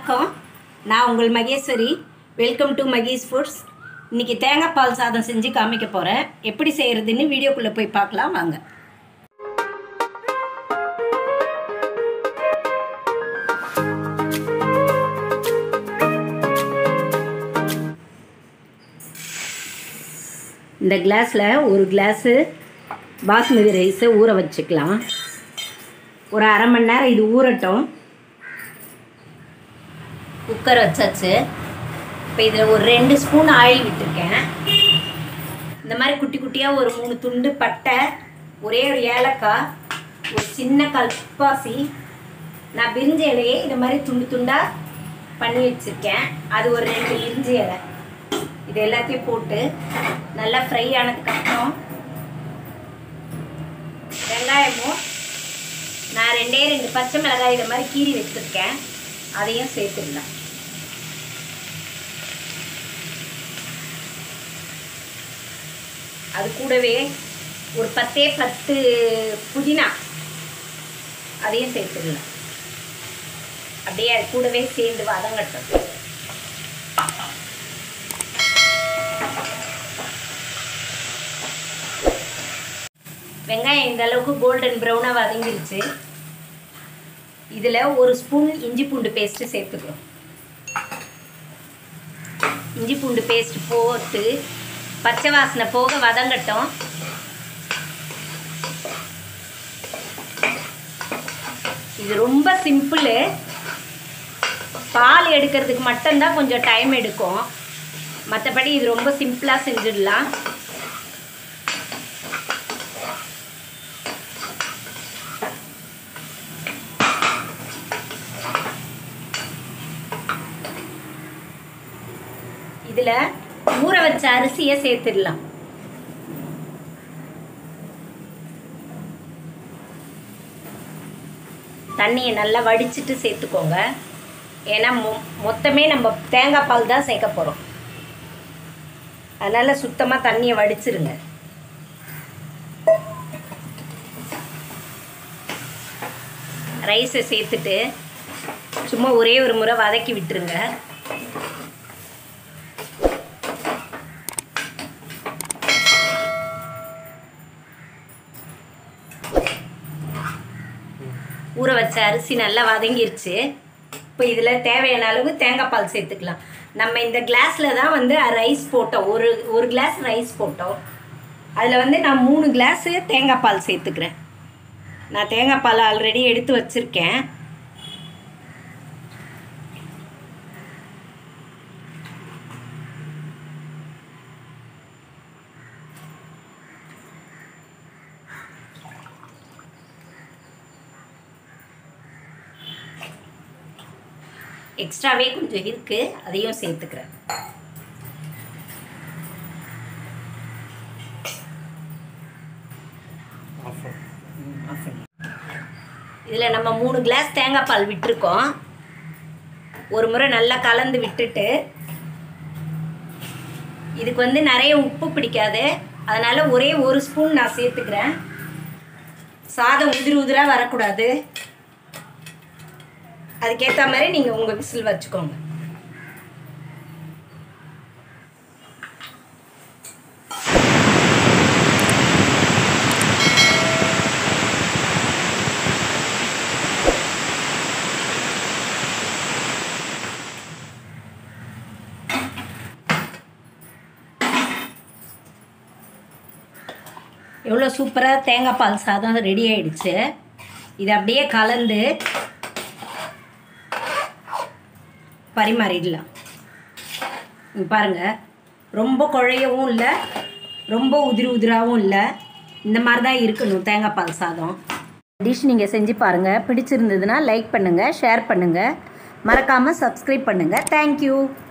வணக்கம் நான் உங்கள் Maheswari welcome to Mahesh foods இன்றைக்கி தேங்காய் பால் சாதம் செஞ்சு காமிக்க போகிறேன் எப்படி செய்கிறதுன்னு வீடியோக்குள்ளே போய் பார்க்கலாம் வாங்க இந்த கிளாஸில் ஒரு கிளாஸு பாஸ்மதி ரைஸை ஊற வச்சுக்கலாம் ஒரு அரை மணி நேரம் இது ஊறட்டும் குக்கர் வச்சாச்சு இப்போ இதில் ஒரு ரெண்டு ஸ்பூன் ஆயில் விட்டுருக்கேன் இந்த மாதிரி குட்டி குட்டியாக ஒரு மூணு துண்டு பட்டை ஒரே ஒரு ஏலக்காய் ஒரு சின்ன கல்பாசி நான் பிரிஞ்ச இலையே இந்த மாதிரி துண்டு துண்டாக பண்ணி வச்சுருக்கேன் அது ஒரு ரெண்டு பிரிஞ்ச இலை இது எல்லாத்தையும் போட்டு நல்லா ஃப்ரை ஆனதுக்கப்புறம் வெங்காயமும் நான் ரெண்டே ரெண்டு பச்சை மிளகாய் இதை மாதிரி கீறி வச்சுருக்கேன் அதையும் சேர்த்துடலாம் அது கூடவே ஒரு பத்தே பத்து புதினா அதையும் சேர்த்துடலாம் அப்படியே அது கூடவே சேர்ந்து வதங்கட்டும் வெங்காயம் இந்த அளவுக்கு கோல்டன் ப்ரௌனாக வதங்கிருச்சு இதில் ஒரு ஸ்பூன் இஞ்சி பூண்டு பேஸ்ட்டு சேர்த்துக்கிறோம் இஞ்சி பூண்டு பேஸ்ட் போட்டு பச்சை வாசனை போக வதங்கட்டும் இது ரொம்ப சிம்பிள் பால் எடுக்கிறதுக்கு மட்டும்தான் கொஞ்சம் டைம் எடுக்கும் மற்றபடி இது ரொம்ப சிம்பிளாக செஞ்சிடலாம் இதில் ஊற வச்ச அரிசியை சேர்த்துடலாம் தண்ணியை நல்லா வடிச்சிட்டு சேர்த்துக்கோங்க ஏன்னா மொ மொத்தமே நம்ம தேங்காய் பால் தான் சேர்க்க போகிறோம் அதனால் சுத்தமாக தண்ணியை வடிச்சிருங்க ரைஸை சேர்த்துட்டு சும்மா ஒரே ஒரு முறை வதக்கி விட்டுருங்க ஊற வச்ச அரிசி நல்லா வதங்கிருச்சு இப்போ இதில் தேவையான அளவு தேங்காய் பால் சேர்த்துக்கலாம் நம்ம இந்த கிளாஸில் தான் வந்து ரைஸ் போட்டோம் ஒரு ஒரு கிளாஸ் ரைஸ் போட்டோம் அதில் வந்து நான் மூணு கிளாஸு தேங்காய் பால் சேர்த்துக்கிறேன் நான் தேங்காய் பால் ஆல்ரெடி எடுத்து வச்சுருக்கேன் எக்ஸ்ட்ராவே கொஞ்சம் இருக்குது அதையும் சேர்த்துக்கிறேன் இதில் நம்ம மூணு கிளாஸ் தேங்காய் பால் விட்டுருக்கோம் ஒரு முறை நல்லா கலந்து விட்டுட்டு இதுக்கு வந்து நிறைய உப்பு பிடிக்காது அதனால் ஒரே ஒரு ஸ்பூன் நான் சேர்த்துக்கிறேன் சாதம் உதிரி உதிராக வரக்கூடாது அதுக்கேற்ற மாதிரி நீங்கள் உங்கள் விசில் வச்சுக்கோங்க எவ்வளோ சூப்பராக தேங்காய் பால் சாதம் ரெடி ஆயிடுச்சு இது அப்படியே கலந்து பரிமாறிடலாம் இங்க பாருங்கள் ரொம்ப குழையவும் இல்லை ரொம்ப உதிரி உதிராகவும் இல்லை இந்த மாதிரி தான் இருக்கணும் தேங்காய் பால் சாதம் டிஷ் நீங்கள் செஞ்சு பாருங்கள் பிடிச்சிருந்ததுன்னா லைக் பண்ணுங்கள் ஷேர் பண்ணுங்கள் மறக்காமல் சப்ஸ்கிரைப் பண்ணுங்கள் தேங்க்யூ